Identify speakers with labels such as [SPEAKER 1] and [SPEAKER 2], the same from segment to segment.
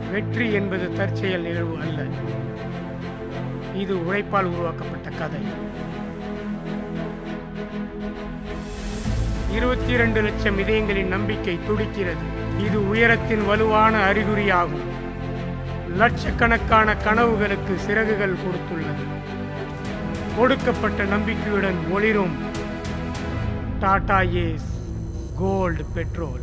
[SPEAKER 1] வெற்றி என்பது தற்செயல் நிகழ்வு அல்ல இது உழைப்பால் உருவாக்கப்பட்ட கதை இருபத்தி இரண்டு லட்சம் இதயங்களின் நம்பிக்கை துடிக்கிறது இது உயரத்தின் வலுவான அறிகுறியாகும் லட்சக்கணக்கான கனவுகளுக்கு சிறகுகள் கொடுத்துள்ளது கொடுக்கப்பட்ட நம்பிக்கையுடன் ஒளிரும் Tata Ace gold petrol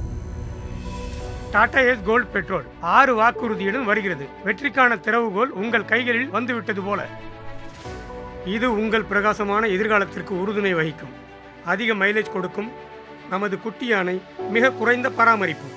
[SPEAKER 1] Tata Ace gold petrol ஆறு வாக்குறுதியுடன் வருகிறது வெற்றிக்கான திறவுகோல் உங்கள் கைகளில் வந்துவிட்டது போல இது உங்கள் பிரகாசமான எதிர்காலத்திற்கு உறுதுணை வகிக்கும் அதிக மைலேஜ் கொடுக்கும் நமது குட்டி யானை மிக குறைந்த பராமரிப்பு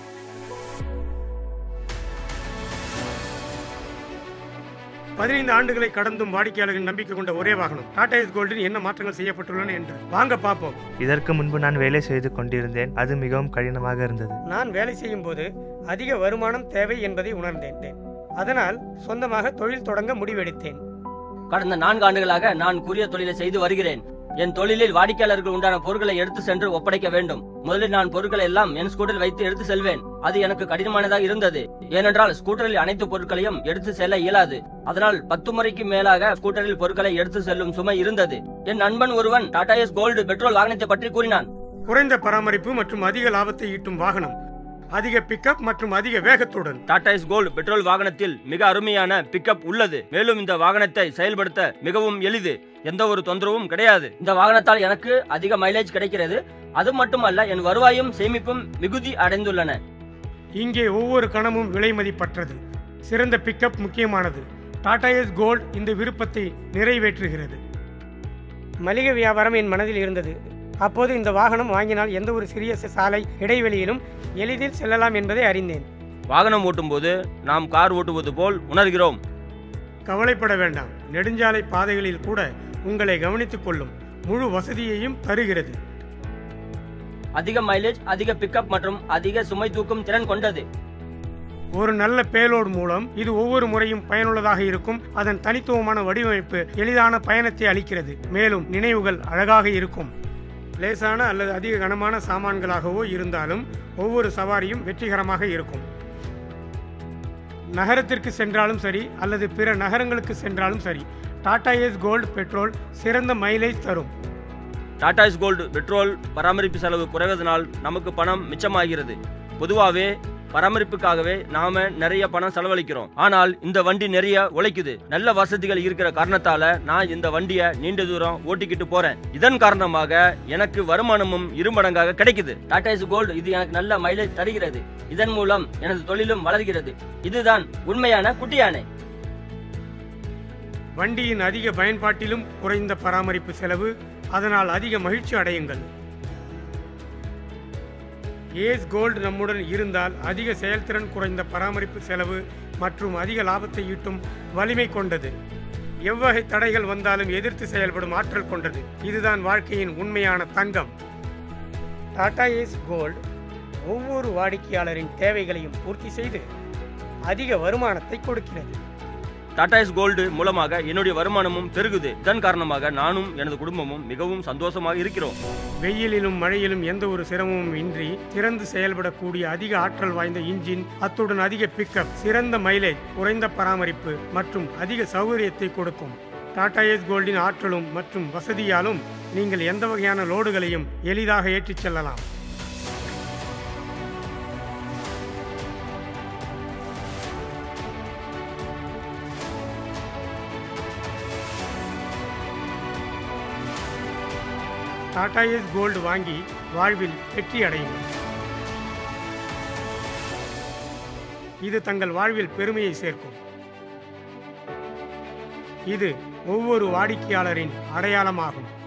[SPEAKER 1] பதினைந்து ஆண்டுகளை கடந்தும் வாடிக்கையாளர்களின் நம்பிக்கை கொண்ட ஒரே வாகனம் டாடா எஸ் கோல்டில் என்ன மாற்றங்கள் செய்யப்பட்டுள்ளன என்று வாங்க பார்ப்போம்
[SPEAKER 2] இதற்கு முன்பு நான் வேலை செய்து கொண்டிருந்தேன் அது மிகவும் கடினமாக இருந்தது
[SPEAKER 1] நான் வேலை செய்யும் போது அதிக வருமானம் தேவை என்பதை உணர்ந்தேன் அதனால் சொந்தமாக தொழில் தொடங்க முடிவெடுத்தேன்
[SPEAKER 3] கடந்த நான்கு ஆண்டுகளாக நான் கூறிய தொழிலை செய்து வருகிறேன் என் தொழிலில் வாடிக்கையாளர்கள் உண்டான பொருட்களை எடுத்து சென்று ஒப்படைக்க வேண்டும் முதலில் நான் பொருட்களை எல்லாம் என் ஸ்கூட்டரில் வைத்து எடுத்து செல்வேன் அது எனக்கு கடினமானதாக இருந்தது ஏனென்றால் ஸ்கூட்டரில் அனைத்து பொருட்களையும் எடுத்து செல்ல இயலாது அதனால் பத்து முறைக்கு மேலாக ஸ்கூட்டரில் பொருட்களை எடுத்து செல்லும் சுமை இருந்தது என் நண்பன் ஒருவன் டாடா எஸ் கோல்டு பெட்ரோல் வாகனத்தை பற்றி கூறினான்
[SPEAKER 1] குறைந்த பராமரிப்பு மற்றும் அதிக லாபத்தை ஈட்டும் வாகனம் அதிக பிக்கப் மற்றும் அதிக வேகத்துடன்
[SPEAKER 3] டாடா எஸ் கோல்டு பெட்ரோல் வாகனத்தில் மிக அருமையான பிக்கப் உள்ளது மேலும் இந்த வாகனத்தை செயல்படுத்த மிகவும் எளிது எந்த ஒரு தொந்தரவும் கிடையாது இந்த வாகனத்தால் எனக்கு அதிக மைலேஜ் கிடைக்கிறது அது மட்டுமல்ல என் வருவாயும் சேமிப்பும் மிகுதி அடைந்துள்ளன
[SPEAKER 1] இங்கே ஒவ்வொரு கணமும் விலை மதிப்பற்றது சிறந்த பிக்கப் முக்கியமானது டாடா எஸ் கோல்ட் இந்த விருப்பத்தை நிறைவேற்றுகிறது மளிகை வியாபாரம் என் மனதில் இருந்தது அப்போது இந்த வாகனம் வாங்கினால் எந்த ஒரு சிறிய சாலை இடைவெளியிலும் எளிதில் செல்லலாம் என்பதை அறிந்தேன்
[SPEAKER 3] வாகனம் ஓட்டும்போது நாம் கார் ஓட்டுவது போல் உணர்கிறோம்
[SPEAKER 1] கவலைப்பட வேண்டாம் நெடுஞ்சாலை பாதைகளில் கூட உங்களை கவனித்துக் கொள்ளும் முழு வசதியையும் தருகிறது
[SPEAKER 3] அதிக மைலேஜ் அதிக பிக்கப் மற்றும் அதிக சுமை தூக்கும் திறன் கொண்டது
[SPEAKER 1] ஒரு நல்ல பேலோடு மூலம் இது ஒவ்வொரு முறையும் பயனுள்ளதாக இருக்கும் அதன் தனித்துவமான வடிவமைப்பு எளிதான பயணத்தை அளிக்கிறது மேலும் நினைவுகள் அழகாக இருக்கும் லேசான அல்லது அதிக கனமான சாமான்களாகவோ இருந்தாலும் ஒவ்வொரு சவாரியும் வெற்றிகரமாக இருக்கும் நகரத்திற்கு சென்றாலும் சரி அல்லது பிற நகரங்களுக்கு சென்றாலும் சரி டாடா ஏஸ் கோல்டு பெட்ரோல் சிறந்த மைலேஜ் தரும்
[SPEAKER 3] டாடா எஸ் கோல்டு பெட்ரோல் பராமரிப்பு செலவு குறைவதனால் நமக்கு பணம் மிச்சமாகிறது பொதுவாகவே பராமரிப்புக்காகவே நாம நிறைய பணம் செலவழிக்கிறோம் ஆனால் இந்த வண்டி நிறைய உழைக்குது நல்ல வசதிகள் இருக்கிற காரணத்தால நான் இந்த வண்டியை நீண்ட தூரம் ஓட்டிக்கிட்டு போறேன் இதன் காரணமாக எனக்கு வருமானமும் இருமடங்காக கிடைக்குது டாடா எஸ் கோல்டு இது எனக்கு நல்ல மைலேஜ் தருகிறது இதன் மூலம் எனது தொழிலும் வளர்கிறது இதுதான் உண்மையான குட்டியானை
[SPEAKER 1] வண்டியின் அதிக பயன்பாட்டிலும் குறைந்த பராமரிப்பு செலவு அதனால் அதிக மகிழ்ச்சி அடையுங்கள் ஏஸ் கோல்டு நம்முடன் இருந்தால் அதிக செயல்திறன் குறைந்த பராமரிப்பு செலவு மற்றும் அதிக லாபத்தை ஈட்டும் வலிமை கொண்டது எவ்வகை தடைகள் வந்தாலும் எதிர்த்து செயல்படும் ஆற்றல் கொண்டது இதுதான் வாழ்க்கையின் உண்மையான தங்கம் டாடா ஏஸ் கோல்டு ஒவ்வொரு வாடிக்கையாளரின் தேவைகளையும் பூர்த்தி செய்து அதிக வருமானத்தை கொடுக்கிறது
[SPEAKER 3] டாடா எஸ் கோல்டு மூலமாக என்னுடைய வருமானமும் பெருகுது இதன் காரணமாக நானும் எனது குடும்பமும் மிகவும் சந்தோஷமாக இருக்கிறோம்
[SPEAKER 1] வெயிலிலும் மழையிலும் எந்த ஒரு சிரமமும் இன்றி சிறந்து செயல்படக்கூடிய அதிக ஆற்றல் வாய்ந்த இன்ஜின் அத்துடன் அதிக பிக்கப் சிறந்த மைலேஜ் குறைந்த பராமரிப்பு மற்றும் அதிக சௌகரியத்தை கொடுக்கும் டாடா ஏஸ் கோல்டின் ஆற்றலும் மற்றும் வசதியாலும் நீங்கள் எந்த வகையான லோடுகளையும் எளிதாக ஏற்றிச் செல்லலாம் டாடா ஏஸ் கோல்டு வாங்கி வாழ்வில் வெற்றி அடையுங்கள் இது தங்கள் வாழ்வில் பெருமையை சேர்க்கும் இது ஒவ்வொரு வாடிக்கையாளரின் அடையாளமாகும்